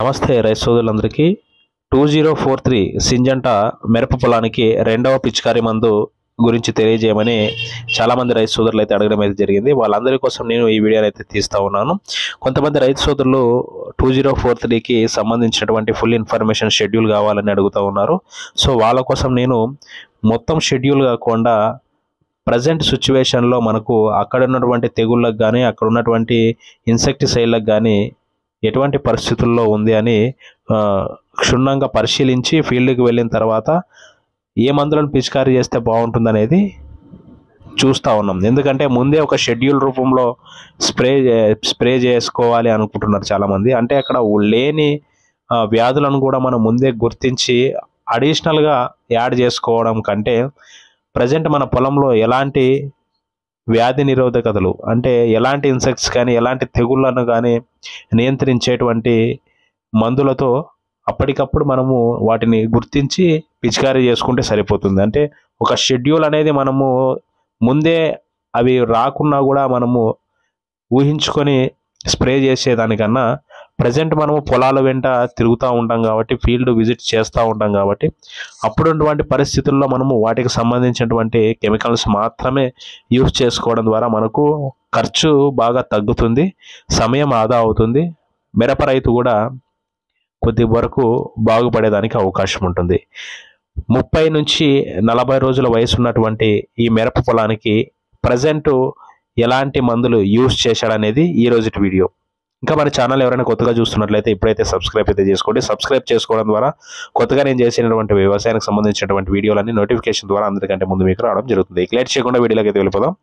నమస్తే రైతు సోదరులందరికీ two zero four three Syngenta మిరప పొలానికి రెండవ పిచికారి మందు గురించి తెలియజేయమని చాలామంది రైతు సోదరులు అయితే అడగడం అయితే జరిగింది వాళ్ళందరి కోసం నేను ఈ వీడియోని అయితే తీస్తూ ఉన్నాను కొంతమంది రైతు సోదరులు టూ జీరో ఫోర్ త్రీకి సంబంధించినటువంటి ఫుల్ ఇన్ఫర్మేషన్ షెడ్యూల్ కావాలని అడుగుతూ ఉన్నారు సో వాళ్ళ కోసం నేను మొత్తం షెడ్యూల్ కాకుండా ప్రజెంట్ సిచ్యువేషన్లో మనకు అక్కడ ఉన్నటువంటి తెగుళ్ళకు కానీ అక్కడ ఉన్నటువంటి ఇన్సెక్టిసైడ్లకు కానీ ఎటువంటి పరిస్థితుల్లో ఉంది అని ఆ, క్షుణ్ణంగా పరిశీలించి ఫీల్డ్కి వెళ్ళిన తర్వాత ఏ మందులను పిచికారీ చేస్తే బాగుంటుంది అనేది చూస్తూ ఉన్నాం ఎందుకంటే ముందే ఒక షెడ్యూల్ రూపంలో స్ప్రే చే- స్ప్రే చేసుకోవాలి అనుకుంటున్నారు చాలామంది అంటే అక్కడ లేని ఆ, వ్యాధులను కూడా మనం ముందే గుర్తించి అడిషనల్గా యాడ్ చేసుకోవడం కంటే ప్రజెంట్ మన పొలంలో ఎలాంటి వ్యాధి నిరోధకతలు అంటే ఎలాంటి ఇన్సెక్ట్స్ కానీ ఎలాంటి తెగుళ్ళను కానీ నియంత్రించేటువంటి మందులతో అప్పటికప్పుడు మనము వాటిని గుర్తించి పిచికారీ చేసుకుంటే సరిపోతుంది అంటే ఒక షెడ్యూల్ అనేది మనము ముందే అవి రాకున్నా కూడా మనము ఊహించుకొని స్ప్రే చేసేదానికన్నా ప్రజెంట్ మనము పొలాల వెంట తిరుగుతూ ఉంటాం కాబట్టి ఫీల్డ్ విజిట్ చేస్తూ ఉంటాం కాబట్టి అప్పుడున్నటువంటి పరిస్థితుల్లో మనము వాటికి సంబంధించినటువంటి కెమికల్స్ మాత్రమే యూస్ చేసుకోవడం ద్వారా మనకు ఖర్చు బాగా తగ్గుతుంది సమయం ఆదా అవుతుంది మిరప రైతు కూడా కొద్ది వరకు బాగుపడేదానికి అవకాశం ఉంటుంది ముప్పై నుంచి నలభై రోజుల వయసు ఉన్నటువంటి ఈ మిరప పొలానికి ప్రజెంట్ ఎలాంటి మందులు యూస్ చేశాడనేది ఈ రోజుటి వీడియో ఇంకా మన ఛానల్ ఎవరైనా కొత్తగా చూస్తున్నట్లయితే ఇప్పుడైతే సబ్స్క్రైబ్ అయితే చేసుకోండి సబ్స్క్రైబ్ చేసుకోవడం ద్వారా కొత్తగా నేను చేసినటువంటి వ్యవసాయానికి సంబంధించినటువంటి వీడియోలన్నీ నోటిఫికేషన్ ద్వారా అందరికంటే ముందు మీకు రావడం జరుగుతుంది ఇక లేట్ చేయకుండా వీడియోలోకి అయితే వెళ్ళిపోదాం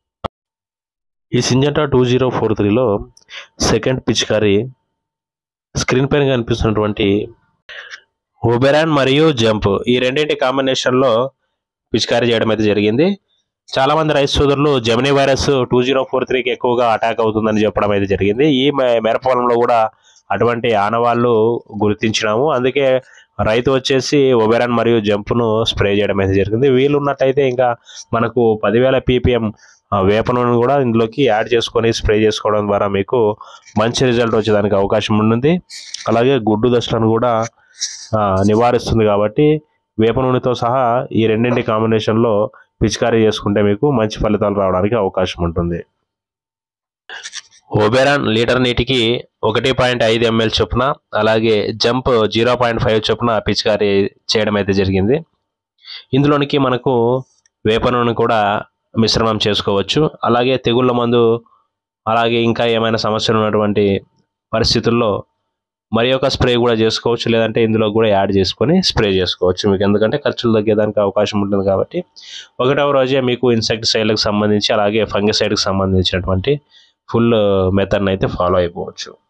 ఈ సింజటా టూ జీరో ఫోర్ త్రీలో సెకండ్ పిచికారి స్క్రీన్ పైన కనిపిస్తున్నటువంటి ఓబెరాన్ మరియు జంప్ ఈ రెండింటి కాంబినేషన్లో పిచికారీ చేయడం అయితే జరిగింది చాలా మంది రైతు సోదరులు gemini virus two zero four త్రీకి ఎక్కువగా అటాక్ అవుతుందని చెప్పడం అయితే జరిగింది ఈ మె- మిరప పొలంలో కూడా అటువంటి ఆనవాళ్ళు గుర్తించినాము అందుకే రైతు వచ్చేసి ఒబెరాన్ మరియు జంప్ను స్ప్రే చేయడం అయితే జరిగింది వీలు ఉన్నట్టయితే ఇంకా మనకు పదివేల పీపీఎం వేప నూనె కూడా ఇందులోకి యాడ్ చేసుకొని స్ప్రే చేసుకోవడం ద్వారా మీకు మంచి రిజల్ట్ వచ్చేదానికి అవకాశం ఉంటుంది అలాగే గుడ్డు దశలను కూడా ఆ, నివారిస్తుంది కాబట్టి వేప నూనెతో సహా ఈ రెండింటి కాంబినేషన్లో పిచికారీ చేసుకుంటే మీకు మంచి ఫలితాలు రావడానికి అవకాశం ఉంటుంది ఓబెరాన్ లీటర్ నీటికి ఒకటి పాయింట్ ఐదు ఎంఎల్ చొప్పున అలాగే జంప్ జీరో పాయింట్ ఫైవ్ చొప్పున పిచికారీ చేయడం అయితే జరిగింది ఇందులోనికి మనకు వేప నూనె కూడా మిశ్రమం చేసుకోవచ్చు అలాగే తెగుళ్ళ మందు అలాగే ఇంకా ఏమైనా సమస్యలు ఉన్నటువంటి పరిస్థితుల్లో మరి ఒక స్ప్రే కూడా చేసుకోవచ్చు లేదంటే ఇందులో కూడా యాడ్ చేసుకొని స్ప్రే చేసుకోవచ్చు మీకు ఎందుకంటే ఖర్చులు తగ్గేదానికి అవకాశం ఉంటుంది కాబట్టి ఒకటవ రోజే మీకు ఇన్సెక్టిసైడ్లకు సంబంధించి అలాగే ఫంగిసైడ్కి సంబంధించినటువంటి ఫుల్ మెథడ్ని అయితే ఫాలో అయిపోవచ్చు